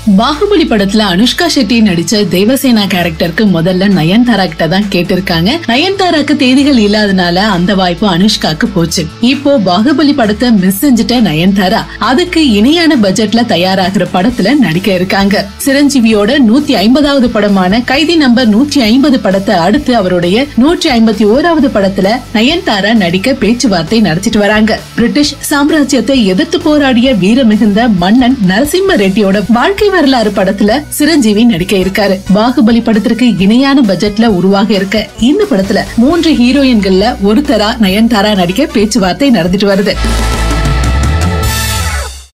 பாகுபலி படத்துல அனுஷ்கா ஷெட்டி நடிச்ச தேவசேனா கேரக்டருக்கு முதல்ல நயன்தாரா கிட்ட தான் கேட்டிருக்காங்க நயன்தாராக்கு தேதிகள் இல்லாதனால அந்த வாய்ப்பு அனுஷ்காக்கு போச்சு இப்போ பாகுபலி படத்தை மிஸ் செஞ்சுட்ட நயன்தாரா அதுக்கு இணையான பட்ஜெட்ல தயாராகிற படத்துல நடிக்க இருக்காங்க சிரஞ்சீவியோட நூத்தி ஐம்பதாவது படமான கைதி நம்பர் நூற்றி ஐம்பது படத்தை அடுத்து அவருடைய நூற்றி ஐம்பத்தி ஓராவது படத்துல நயன்தாரா நடிக்க பேச்சுவார்த்தை நடத்திட்டு வராங்க பிரிட்டிஷ் சாம்ராஜ்யத்தை எதிர்த்து போராடிய வீர மிகுந்த மன்னன் நரசிம்ம ரெட்டியோட வாழ்க்கை வரலாறு படத்துல சிரஞ்சீவி நடிக்க இருக்காரு பாகுபலி படத்திற்கு இணையான பட்ஜெட்ல உருவாக இருக்க இந்த படத்துல மூன்று ஹீரோயின்கள்ல ஒருத்தரா நயன்தாரா நடிக்க பேச்சுவார்த்தை நடந்துட்டு வருது